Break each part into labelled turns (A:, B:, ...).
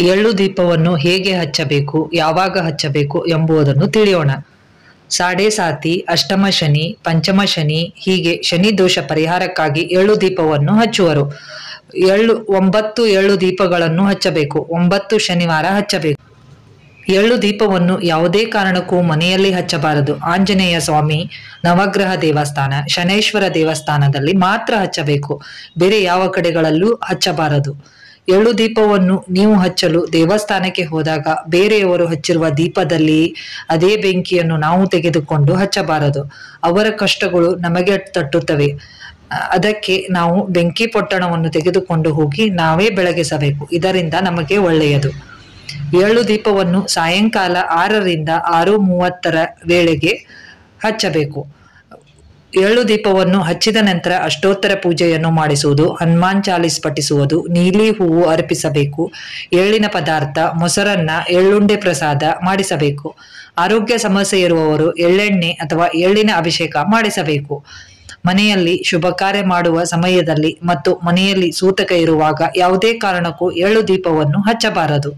A: ಎಳ್ಳು ದೀಪವನ್ನು ಹೇಗೆ ಹಚ್ಚಬೇಕು ಯಾವಾಗ ಹಚ್ಚಬೇಕು ಎಂಬುದನ್ನು ತಿಳಿಯೋಣ ಸಾಡೆ ಸಾತಿ ಅಷ್ಟಮ ಶನಿ ಪಂಚಮ ಶನಿ ಹೀಗೆ ಶನಿ ದೋಷ ಪರಿಹಾರಕ್ಕಾಗಿ ಎಳ್ಳು ದೀಪವನ್ನು ಹಚ್ಚುವರು ಎಳ್ಳು ಒಂಬತ್ತು ಎಳ್ಳು ದೀಪಗಳನ್ನು ಹಚ್ಚಬೇಕು ಒಂಬತ್ತು ಶನಿವಾರ ಹಚ್ಚಬೇಕು ಎಳ್ಳು ದೀಪವನ್ನು ಯಾವುದೇ ಕಾರಣಕ್ಕೂ ಮನೆಯಲ್ಲಿ ಹಚ್ಚಬಾರದು ಆಂಜನೇಯ ಸ್ವಾಮಿ ನವಗ್ರಹ ದೇವಸ್ಥಾನ ಶನೇಶ್ವರ ದೇವಸ್ಥಾನದಲ್ಲಿ ಮಾತ್ರ ಹಚ್ಚಬೇಕು ಬೇರೆ ಯಾವ ಕಡೆಗಳಲ್ಲೂ ಹಚ್ಚಬಾರದು ಎಳ್ಳು ದೀಪವನ್ನು ನೀವು ಹಚ್ಚಲು ದೇವಸ್ಥಾನಕ್ಕೆ ಹೋದಾಗ ಬೇರೆಯವರು ಹಚ್ಚಿರುವ ದೀಪದಲ್ಲಿ ಅದೇ ಬೆಂಕಿಯನ್ನು ನಾವು ತೆಗೆದುಕೊಂಡು ಹಚ್ಚಬಾರದು ಅವರ ಕಷ್ಟಗಳು ನಮಗೆ ತಟ್ಟುತ್ತವೆ ಅ- ಅದಕ್ಕೆ ನಾವು ಬೆಂಕಿ ಪೊಟ್ಟಣವನ್ನು ತೆಗೆದುಕೊಂಡು ಹೋಗಿ ನಾವೇ ಬೆಳಗಿಸಬೇಕು ಇದರಿಂದ ನಮಗೆ ಒಳ್ಳೆಯದು ಎಳ್ಳು ದೀಪವನ್ನು ಸಾಯಂಕಾಲ ಆರರಿಂದ ಆರು ಮೂವತ್ತರ ವೇಳೆಗೆ ಹಚ್ಚಬೇಕು ಎಳ್ಳು ದೀಪವನ್ನು ಹಚ್ಚಿದ ನಂತರ ಅಷ್ಟೋತ್ತರ ಪೂಜೆಯನ್ನು ಮಾಡಿಸುವುದು ಹನುಮಾನ್ ಚಾಲಿಸ್ ಪಠಿಸುವುದು ನೀಲಿ ಹೂವು ಅರ್ಪಿಸಬೇಕು ಎಳ್ಳಿನ ಪದಾರ್ಥ ಮೊಸರನ್ನ ಎಳ್ಳುಂಡೆ ಪ್ರಸಾದ ಮಾಡಿಸಬೇಕು ಆರೋಗ್ಯ ಸಮಸ್ಯೆ ಇರುವವರು ಎಳ್ಳೆಣ್ಣೆ ಅಥವಾ ಎಳ್ಳಿನ ಅಭಿಷೇಕ ಮಾಡಿಸಬೇಕು ಮನೆಯಲ್ಲಿ ಶುಭ ಕಾರ್ಯ ಮಾಡುವ ಸಮಯದಲ್ಲಿ ಮತ್ತು ಮನೆಯಲ್ಲಿ ಸೂತಕ ಇರುವಾಗ ಯಾವುದೇ ಕಾರಣಕ್ಕೂ ಎಳ್ಳು ದೀಪವನ್ನು ಹಚ್ಚಬಾರದು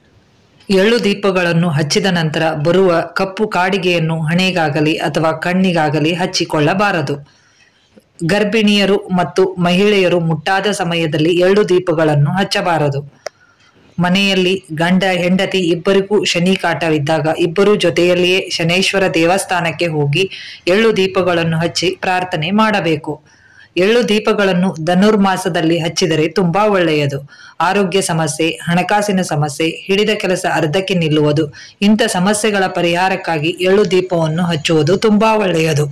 A: ಎಳ್ಳು ದೀಪಗಳನ್ನು ಹಚ್ಚಿದ ನಂತರ ಬರುವ ಕಪ್ಪು ಕಾಡಿಗೆಯನ್ನು ಹಣೆಗಾಗಲಿ ಅಥವಾ ಕಣ್ಣಿಗಾಗಲಿ ಹಚ್ಚಿಕೊಳ್ಳಬಾರದು ಗರ್ಭಿಣಿಯರು ಮತ್ತು ಮಹಿಳೆಯರು ಮುಟ್ಟಾದ ಸಮಯದಲ್ಲಿ ಎಳ್ಳು ದೀಪಗಳನ್ನು ಹಚ್ಚಬಾರದು ಮನೆಯಲ್ಲಿ ಗಂಡ ಹೆಂಡತಿ ಇಬ್ಬರಿಗೂ ಶನಿ ಕಾಟವಿದ್ದಾಗ ಇಬ್ಬರು ಜೊತೆಯಲ್ಲಿಯೇ ಶನೇಶ್ವರ ದೇವಸ್ಥಾನಕ್ಕೆ ಹೋಗಿ ಎಳ್ಳು ದೀಪಗಳನ್ನು ಹಚ್ಚಿ ಪ್ರಾರ್ಥನೆ ಮಾಡಬೇಕು ಎಳ್ಳು ದೀಪಗಳನ್ನು ಧನುರ್ಮಾಸದಲ್ಲಿ ಹಚ್ಚಿದರೆ ತುಂಬಾ ಒಳ್ಳೆಯದು ಆರೋಗ್ಯ ಸಮಸ್ಯೆ ಹಣಕಾಸಿನ ಸಮಸ್ಯೆ ಹಿಡಿದ ಕೆಲಸ ಅರ್ಧಕ್ಕೆ ನಿಲ್ಲುವುದು ಇಂಥ ಸಮಸ್ಯೆಗಳ ಪರಿಹಾರಕ್ಕಾಗಿ ಎಳ್ಳು ದೀಪವನ್ನು ಹಚ್ಚುವುದು ತುಂಬಾ ಒಳ್ಳೆಯದು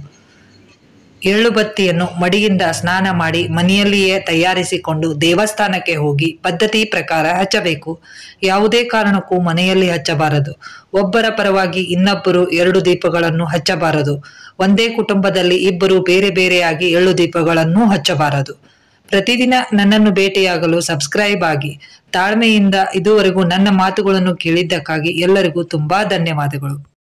A: ಎಳ್ಳು ಬತ್ತಿಯನ್ನು ಮಡಿಯಿಂದ ಸ್ನಾನ ಮಾಡಿ ಮನೆಯಲ್ಲಿಯೇ ತಯಾರಿಸಿಕೊಂಡು ದೇವಸ್ಥಾನಕ್ಕೆ ಹೋಗಿ ಪದ್ಧತಿ ಪ್ರಕಾರ ಹಚ್ಚಬೇಕು ಯಾವುದೇ ಕಾರಣಕ್ಕೂ ಮನೆಯಲ್ಲಿ ಹಚ್ಚಬಾರದು ಒಬ್ಬರ ಪರವಾಗಿ ಇನ್ನೊಬ್ಬರು ಎರಡು ದೀಪಗಳನ್ನು ಹಚ್ಚಬಾರದು ಒಂದೇ ಕುಟುಂಬದಲ್ಲಿ ಇಬ್ಬರು ಬೇರೆ ಬೇರೆಯಾಗಿ ಎಳ್ಳು ದೀಪಗಳನ್ನು ಹಚ್ಚಬಾರದು ಪ್ರತಿದಿನ ನನ್ನನ್ನು ಭೇಟಿಯಾಗಲು ಸಬ್ಸ್ಕ್ರೈಬ್ ಆಗಿ ತಾಳ್ಮೆಯಿಂದ ಇದುವರೆಗೂ ನನ್ನ ಮಾತುಗಳನ್ನು ಕೇಳಿದ್ದಕ್ಕಾಗಿ ಎಲ್ಲರಿಗೂ ತುಂಬಾ ಧನ್ಯವಾದಗಳು